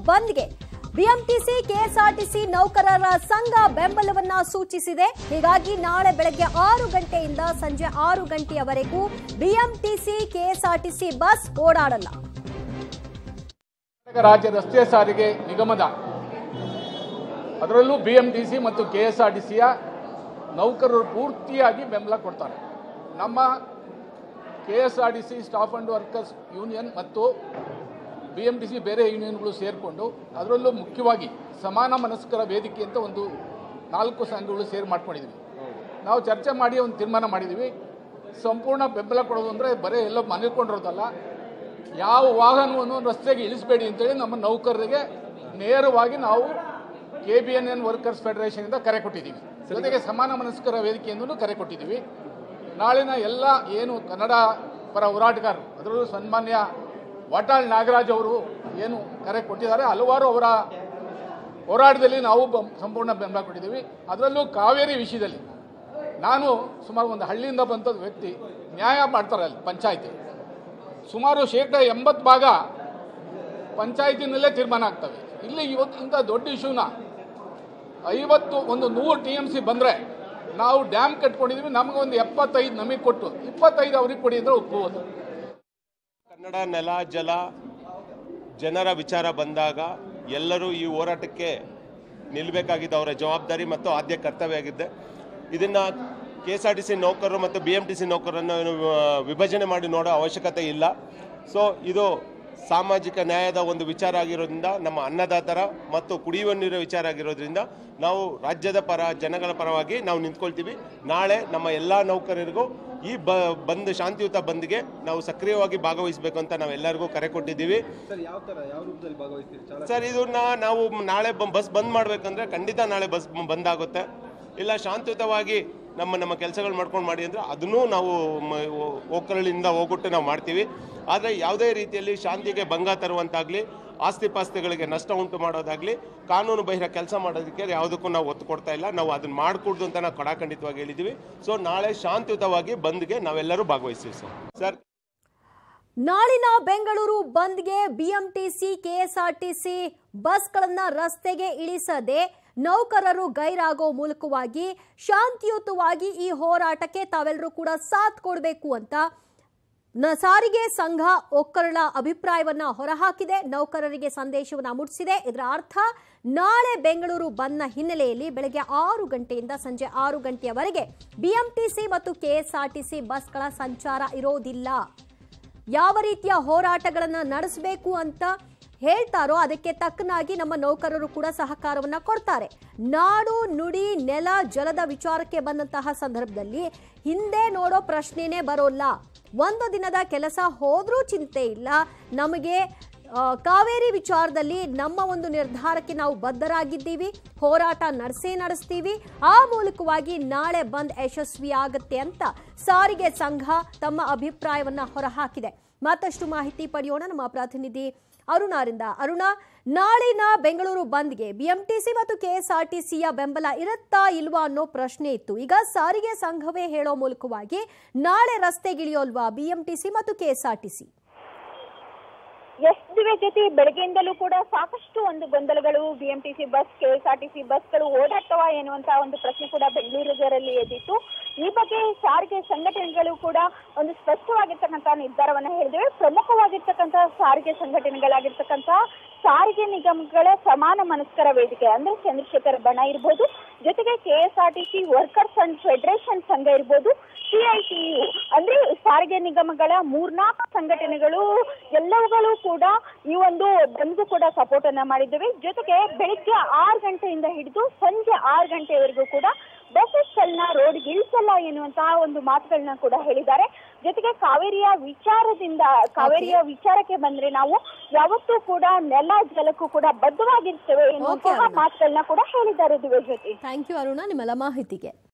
ಬಂದ್ಗೆ BMTC KSRTC ನೌಕರರ ಸಂಘ ಬೆಂಬಲವನ್ನ ಸೂಚಿಸಿದೆ ಹೀಗಾಗಿ ನಾಳೆ ಬೆಳಗ್ಗೆ ಆರು ಗಂಟೆಯಿಂದ ಸಂಜೆ ಆರು ಗಂಟೆಯವರೆಗೂ ಬಿಎಂಟಿಸಿ ಕೆಎಸ್ಆರ್ಟಿಸಿ ಬಸ್ ಓಡಾಡಲ್ಲ ಕರ್ನಾಟಕ ರಾಜ್ಯ ರಸ್ತೆ ಸಾರಿಗೆ ನಿಗಮದ ಅದರಲ್ಲೂ ಬಿ ಎಂ ಟಿ ಸಿ ಮತ್ತು ಕೆ ಎಸ್ ಆರ್ ಟಿ ಸಿಯ ನೌಕರರು ಪೂರ್ತಿಯಾಗಿ ಬೆಂಬಲ ಕೊಡ್ತಾರೆ ನಮ್ಮ K S R T C staff and workers union ಮತ್ತು ಬಿ ಎಂ ಟಿ ಸಿ ಬೇರೆ ಯೂನಿಯನ್ಗಳು ಸೇರಿಕೊಂಡು ಅದರಲ್ಲೂ ಮುಖ್ಯವಾಗಿ ಸಮಾನ ಮನಸ್ಕರ ವೇದಿಕೆ ಅಂತ ಒಂದು ನಾಲ್ಕು ಸಂಘಗಳು ಸೇರಿ ಮಾಡ್ಕೊಂಡಿದ್ವಿ ನಾವು ಚರ್ಚೆ ಮಾಡಿ ಒಂದು ತೀರ್ಮಾನ ಮಾಡಿದ್ದೀವಿ ಸಂಪೂರ್ಣ ಬೆಂಬಲ ಕೊಡೋದು ಅಂದರೆ ಬರೀ ಎಲ್ಲೋ ಮನೆಕೊಂಡಿರೋದಲ್ಲ ಯಾವ ವಾಹನವನ್ನು ರಸ್ತೆಗೆ ಇಳಿಸಬೇಡಿ ಅಂತೇಳಿ ನಮ್ಮ ನೌಕರರಿಗೆ ನೇರವಾಗಿ ನಾವು K B N N workers ಫೆಡರೇಷನಿಂದ ಕರೆ ಕೊಟ್ಟಿದ್ದೀವಿ ಜೊತೆಗೆ ಸಮಾನ ಮನಸ್ಕರ ವೇದಿಕೆಯಿಂದಲೂ ಕರೆ ಕೊಟ್ಟಿದ್ದೀವಿ ನಾಳಿನ ಎಲ್ಲ ಏನು ಕನ್ನಡ ಪರ ಹೋರಾಟಗಾರರು ಅದರಲ್ಲೂ ಸನ್ಮಾನ್ಯ ವಾಟಾಳ್ ನಾಗರಾಜ್ ಅವರು ಏನು ಕರೆ ಕೊಟ್ಟಿದ್ದಾರೆ ಹಲವಾರು ಅವರ ಹೋರಾಟದಲ್ಲಿ ನಾವು ಬಂ- ಸಂಪೂರ್ಣ ಬೆಂಬಲ ಕೊಟ್ಟಿದ್ದೀವಿ ಅದರಲ್ಲೂ ಕಾವೇರಿ ವಿಷಯದಲ್ಲಿ ನಾನು ಸುಮಾರು ಒಂದು ಹಳ್ಳಿಯಿಂದ ಬಂದ ವ್ಯಕ್ತಿ ನ್ಯಾಯ ಮಾಡ್ತಾರೆ ಅಲ್ಲಿ ಪಂಚಾಯತಿ ಸುಮಾರು ಶೇಕಡ ಎಂಬತ್ತು ಭಾಗ ಪಂಚಾಯತಿನಲ್ಲೇ ತೀರ್ಮಾನ ಆಗ್ತವೆ ಇಲ್ಲಿ ಇವತ್ತು ಇಂಥ ದೊಡ್ಡ ಇಶ್ಯೂನ ಐವತ್ತು ಒಂದು ನೂರು ಟಿ ಎಮ್ ಸಿ ಬಂದರೆ ನಾವು ಡ್ಯಾಮ್ ಕಟ್ಕೊಂಡಿದ್ದೀವಿ ನಮಗೆ ಒಂದು ಎಪ್ಪತ್ತೈದು ನಮಗೆ ಕೊಟ್ಟು ಇಪ್ಪತ್ತೈದು ಅವ್ರಿಗೆ ಕೊಡಿ ಅಂದರೆ ಒಪ್ಪುವುದು ಕನ್ನಡ ನೆಲ ಜಲ ಜನರ ವಿಚಾರ ಬಂದಾಗ ಎಲ್ಲರೂ ಈ ಹೋರಾಟಕ್ಕೆ ನಿಲ್ಲಬೇಕಾಗಿದ್ದು ಅವರ ಜವಾಬ್ದಾರಿ ಮತ್ತು ಆದ್ಯ ಕರ್ತವ್ಯ ಆಗಿದೆ ಇದನ್ನು K S R T C ನೌಕರರು ಮತ್ತು ಬಿ ಎಮ್ ಟಿ ಸಿ ನೌಕರರನ್ನು ಏನು, ಆ, ವಿಭಜನೆ ಮಾಡಿ ನೋಡೋ ಅವಶ್ಯಕತೆ ಇಲ್ಲ ಸೊ ಇದು ಸಾಮಾಜಿಕ ನ್ಯಾಯದ ಒಂದು ವಿಚಾರ ಆಗಿರೋದ್ರಿಂದ ನಮ್ಮ ಅನ್ನದಾತರ ಮತ್ತು ಕುಡಿಯುವ ನೀರಿನ ವಿಚಾರ ಆಗಿರೋದ್ರಿಂದ ನಾವು ರಾಜ್ಯದ ಪರ ಜನಗಳ ಪರವಾಗಿ ನಾವು ನಿಂತ್ಕೊಳ್ತೀವಿ ನಾಳೆ ನಮ್ಮ ಎಲ್ಲ ನೌಕರರಿಗೂ ಈ ಬ ಬಂದ್ ಶಾಂತಿಯುತ ಬಂದ್ಗೆ ನಾವು ಸಕ್ರಿಯವಾಗಿ ಭಾಗವಹಿಸಬೇಕು ಅಂತ ನಾವೆಲ್ಲರಿಗೂ ಕರೆ ಕೊಟ್ಟಿದ್ದೀವಿ ಸರ್ ಯಾವ ತರ ಯಾವ ರೂಪದಲ್ಲಿ ಭಾಗವಹಿಸ್ತೀರಿ ಚಾಲಕ ಸರ್ ಇದನ್ನ ನಾವು ನಾಳೆ ಬ- ಬಸ್ ಬಂದ್ ಮಾಡ್ಬೇಕಂದ್ರೆ ಖಂಡಿತ ನಾಳೆ ಬಸ್ ಬಂದ್ ಆಗುತ್ತೆ ಇಲ್ಲ ಶಾಂತಿಯುತವಾಗಿ ನಮ್ಮ ನಮ್ಮ ಕೆಲಸಗಳು ಮಾಡ್ಕೊಂಡು ಮಾಡಿ ಅಂದರೆ ಅದನ್ನೂ ನಾವು ಮ- ಒ- ಒಕ್ಕಲಿಂದ ಹೋಗ್ಬಿಟ್ಟು ನಾವು ಮಾಡ್ತೀವಿ ಆದರೆ ಯಾವುದೇ ರೀತಿಯಲ್ಲಿ ಶಾಂತಿಗೆ ಭಂಗ ತರುವಂತಾಗಲಿ ಆಸ್ತಿ ಪಾಸ್ತಿಗಳಿಗೆ ನಷ್ಟ ಉಂಟು ಮಾಡೋದಾಗಲಿ ಕಾನೂನು ಬಹಿರ ಕೆಲಸ ಮಾಡೋದಕ್ಕೆ ಯಾವುದಕ್ಕೂ ನಾವು ಒತ್ತು ಕೊಡ್ತಾ ಇಲ್ಲ ನಾವು ಅದನ್ನ ಮಾಡಿಕೊಡ್ದು ಅಂತ ನಾವು ಕಡಾಖಂಡಿತವಾಗಿ ಹೇಳಿದ್ದೀವಿ ಸೊ ನಾಳೆ ಶಾಂತಿಯುತವಾಗಿ ಬಂದ್ಗೆ ನಾವೆಲ್ಲರೂ ಭಾಗವಹಿಸ್ತೀವಿ ಸರ್ ಸರ್ ನಾಳಿನ ಬೆಂಗಳೂರು ಬಂದ್ಗೆ ಬಿಎಂಟಿಸಿ ಕೆಎಸ್ಆರ್ಟಿಸಿ ಬಸ್ಗಳನ್ನ ರಸ್ತೆಗೆ ಇಳಿಸದೆ ನೌಕರರು ಗೈರಾಗೋ ಮೂಲಕವಾಗಿ ಶಾಂತಿಯುತವಾಗಿ ಈ ಹೋರಾಟಕ್ಕೆ ತಾವೆಲ್ಲರೂ ಕೂಡ ಸಾಥ್ ಕೊಡಬೇಕು ಅಂತ ನ ಸಾರಿಗೆ ಸಂಘ ಒಕ್ಕರಳ ಅಭಿಪ್ರಾಯವನ್ನ ಹೊರಹಾಕಿದೆ ನೌಕರರಿಗೆ ಸಂದೇಶವನ್ನ ಮುಟ್ಟಿಸಿದೆ ಇದರ ಅರ್ಥ ನಾಳೆ ಬೆಂಗಳೂರು ಬಂದ್ನ ಹಿನ್ನೆಲೆಯಲ್ಲಿ ಬೆಳಗ್ಗೆ ಆರು ಗಂಟೆಯಿಂದ ಸಂಜೆ ಆರು ಗಂಟೆಯವರೆಗೆ ಬಿಎಂಟಿಸಿ ಮತ್ತು ಕೆಎಸ್ಆರ್ಟಿಸಿ ಬಸ್ಗಳ ಸಂಚಾರ ಇರೋದಿಲ್ಲ ಯಾವ ರೀತಿಯ ಹೋರಾಟಗಳನ್ನು ನಡೆಸಬೇಕು ಅಂತ ಹೇಳ್ತಾರೋ ಅದಕ್ಕೆ ತಕ್ಕನಾಗಿ ನಮ್ಮ ನೌಕರರು ಕೂಡ ಸಹಕಾರವನ್ನ ಕೊಡ್ತಾರೆ ನಾಡು ನುಡಿ ನೆಲ ಜಲದ ವಿಚಾರಕ್ಕೆ ಬಂದಂತಹ ಸಂದರ್ಭದಲ್ಲಿ ಹಿಂದೆ ನೋಡೋ ಪ್ರಶ್ನೆನೇ ಬರೋಲ್ಲ ಒಂದು ದಿನದ ಕೆಲಸ ಹೋದ್ರೂ ಚಿಂತೆ ಇಲ್ಲ ನಮಗೆ ಆ, ಕಾವೇರಿ ವಿಚಾರದಲ್ಲಿ ನಮ್ಮ ಒಂದು ನಿರ್ಧಾರಕ್ಕೆ ನಾವು ಬದ್ಧರಾಗಿದ್ದೀವಿ ಹೋರಾಟ ನಡೆಸೇ ನಡೆಸ್ತೀವಿ ಆ ಮೂಲಕವಾಗಿ ನಾಳೆ ಬಂದ್ ಯಶಸ್ವಿ ಆಗುತ್ತೆ ಅಂತ ಸಾರಿಗೆ ಸಂಘ ತಮ್ಮ ಅಭಿಪ್ರಾಯವನ್ನ ಹೊರಹಾಕಿದೆ ಮತ್ತಷ್ಟು ಮಾಹಿತಿ ಪಡೆಯೋಣ ನಮ್ಮ ಪ್ರತಿನಿಧಿ ಅರುಣಾರಿಂದ ಅರುಣ ನಾಳಿನ ಬೆಂಗಳೂರು ಬಂದ್ಗೆ ಬಿಎಂಟಿಸಿ ಮತ್ತು ಕೆಎಸ್ಆರ್ಟಿಸಿಯ ಬೆಂಬಲ ಇರುತ್ತಾ ಇಲ್ವಾ ಅನ್ನೋ ಪ್ರಶ್ನೆ ಇತ್ತು ಈಗ ಸಾರಿಗೆ ಸಂಘವೇ ಹೇಳೋ ಮೂಲಕವಾಗಿ ನಾಳೆ ರಸ್ತೆಗಿಳಿಯೋಲ್ವಾ ಬಿಎಂಟಿಸಿ ಮತ್ತು ಕೆಎಸ್ಆರ್ಟಿಸಿ ಎಸ್ ದಿವ್ಯ ಜೊತೆ ಬೆಳಗ್ಗೆಯಿಂದಲೂ ಕೂಡ ಸಾಕಷ್ಟು ಒಂದು ಗೊಂದಲಗಳು ಬಿಎಂಟಿಸಿ ಬಸ್ ಕೆಎಸ್ಆರ್ಟಿಸಿ ಬಸ್ಗಳು ಓಡಾಡ್ತವ ಎನ್ನುವಂತ ಒಂದು ಪ್ರಶ್ನೆ ಕೂಡ ಬೆಂಗಳೂರಿಗರಲ್ಲಿ ಎದ್ದಿತ್ತು ಈ ಬಗ್ಗೆ ಸಾರಿಗೆ ಸಂಘಟನೆಗಳು ಕೂಡ ಒಂದು ಸ್ಪಷ್ಟವಾಗಿರ್ತಕ್ಕಂಥ ನಿರ್ಧಾರವನ್ನ ಹೇಳಿದ್ದೇವೆ ಪ್ರಮುಖವಾಗಿರ್ತಕ್ಕಂಥ ಸಾರಿಗೆ ಸಂಘಟನೆಗಳಾಗಿರ್ತಕ್ಕಂಥ ಸಾರಿಗೆ ನಿಗಮಗಳ ಸಮಾನ ಮನಸ್ಕರ ವೇದಿಕೆ ಅಂದ್ರೆ ಚಂದ್ರಶೇಖರ್ ಬಣ ಇರ್ಬೋದು ಜೊತೆಗೆ ಕೆಎಸ್ಆರ್ಟಿಸಿ ವರ್ಕರ್ಸ್ ಅಂಡ್ ಫೆಡರೇಷನ್ ಸಂಘ ಇರ್ಬೋದು ಸಿಐಟಿಯು ಅಂದ್ರೆ ಸಾರಿಗೆ ನಿಗಮಗಳ ಮೂರ್ನಾಲ್ಕು ಸಂಘಟನೆಗಳು ಎಲ್ಲವುಗಳು ಕೂಡ ಈ ಒಂದು ಬಂದ್ಗೂ ಕೂಡ ಸಪೋರ್ಟ್ ಅನ್ನ ಮಾಡಿದ್ದೇವೆ ಜೊತೆಗೆ ಬೆಳಿಗ್ಗೆ ಆರು ಗಂಟೆಯಿಂದ ಹಿಡಿದು ಸಂಜೆ ಆರು ಗಂಟೆವರೆಗೂ ಕೂಡ ಬಸ್ಸಸ್ಗಳನ್ನ ರೋಡ್ಗೆ ಇಳಿಸಲ್ಲ ಎನ್ನುವಂತಹ ಒಂದು ಮಾತುಗಳನ್ನ ಕೂಡ ಹೇಳಿದ್ದಾರೆ ಜೊತೆಗೆ ಕಾವೇರಿಯ ವಿಚಾರದಿಂದ ಕಾವೇರಿಯ ವಿಚಾರಕ್ಕೆ ಬಂದ್ರೆ ನಾವು ಯಾವತ್ತೂ ಕೂಡ ನೆಲ ಜಲಕ್ಕೂ ಕೂಡ ಬದ್ಧವಾಗಿರ್ತೇವೆ ಎನ್ನುವಂತಹ ಅರುಣ. ಮಾತುಗಳನ್ನ ಕೂಡ ಹೇಳಿದ್ದಾರೆ ದಿವ್ಯ ಜ್ಯೋತಿ ಥ್ಯಾಂಕ್ ಯು ಅರುಣ ನಿಮ್ಮೆಲ್ಲ ಮಾಹಿತಿಗೆ